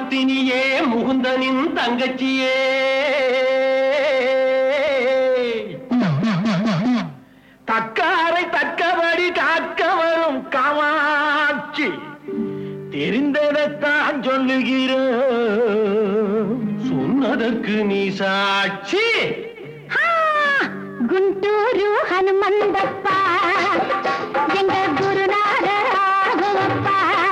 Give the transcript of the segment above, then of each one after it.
பத்தினியே முகுந்தனின் தங்கச்சியே தக்காரை தக்கபடி காக்க வரும் காமாட்சி தெரிந்ததைத்தான் சொல்லுகிறோம் சொன்னதற்கு நீ சாட்சி ஆ, గుంటూరు హనుమంతప్ప ఎంగ గురునాథ రాఘవప్ప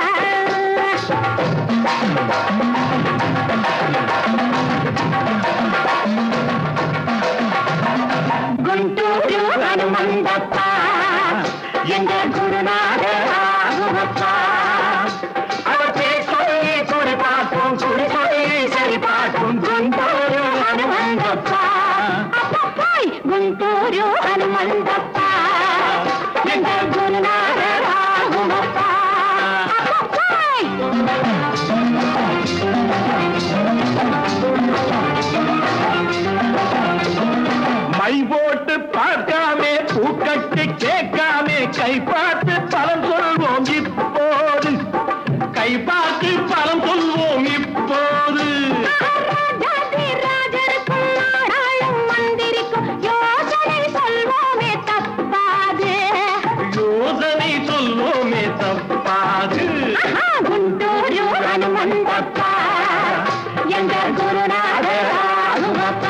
గుంటూరు హనుమంతప్ప ఎంగ గురునాథ రాఘవప్ప அவர் பேர் சொல்லி குறி பார்ப்போம் குறி சொல்லி சரி பார்ப்போம் గుంటూరు హనుమంతప్ప అప్పప్పాయ్ గుంటూరు హనుమంతప్ప ఎంగ గురునాథ రాఘవప్ప అప్పప్పాయ్ மை போட்டு பார்க்காமே பூக்கட்டு கேட்காமே கை பார்த்து பலம் சொல்வோம் இப்போது கை பார்த்து பலம் சொல்வோம் இப்போது ராஜாதி ராஜருக்கும் நாடாளும் மந்திரிக்கும் யோசனை சொல்வோமே தப்பாது யோசனை சொல்வோமே தப்பாது ஆஹா, గుంటూరు హనుమంతప్ప ఎంగ గురునాథ రాఘవప్ప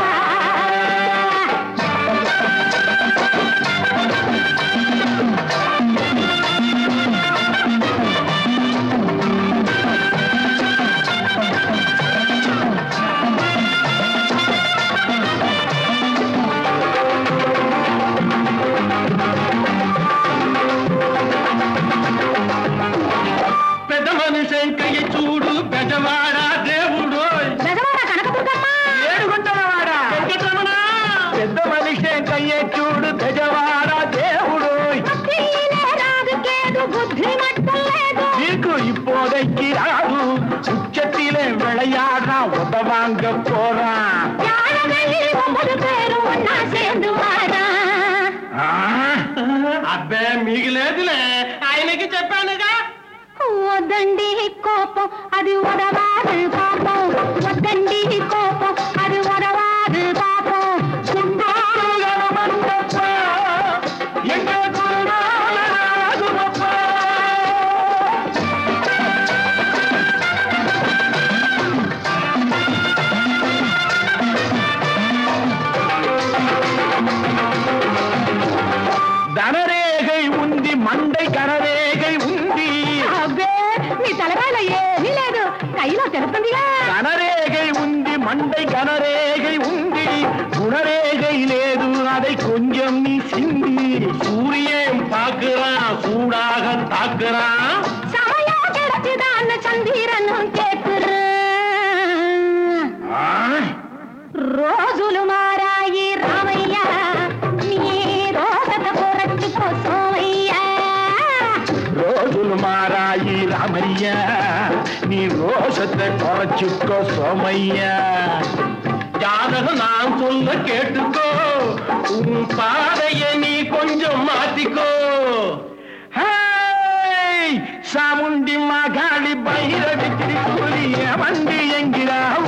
పెద్ద మనిషి కయ్య చూడు పెద్దవాడా దేవుడు బెజవాడ కనకదుర్గమ్మ ఏడుగుంటలవాడా పెద్ద మనిషి కయ్య చూడు పెద్దవాడా దేవుడు భక్తిలే రాజుకేదు బుద్ధి మట్టం లేదు నీకు இப்போதைக்கு ராகு உச்சத்திலே விளையாடுறா உதவாங்க போறான் யாழகளில் ஒன்பது பேரும் ஒன்னா சேர்ந்து வாரா అబ్బే మీకు లేదులే ఆయనకి చెప్పానుగా వద్దండి కోపం అది వదవాదు పాపం వద్దండి కోపం అది వదవాదు పాపం எங்க குருநாதராகுமப்பா. தனரேகை உந்தி மண்டை கனரேகை உந்தி అబ్బే మీ తలకాయలో ఏమీ లేదు కైలో తెలుస్తుందిగా கனரேகை உந்தி மண்டை கனரேகை உந்தி குணரேகை லேது அதை கொஞ்சம் நீ சிந்தி சூரியன் பார்க்கிறான் சூடாக தாக்குறான் సమయం గడిచిదాన్న చందీరను కేకురు ஆ, రోజులు మారాయి రామయ్య నీ రోగత కొరచుకో సోమయ్య రోజులు మారాయి రామయ్య நீ ரோஷத்தை குறைச்சுக்கோ சோமைய ஜாதகம் நான் சொல்ல கேட்டுக்கோ உன் பாதைய நீ கொஞ்சம் மாத்திக்கோ ஹேய்! சாமுண்டி மகாளி பைரவி திரிசூலிய வண்டி என்கிறாள்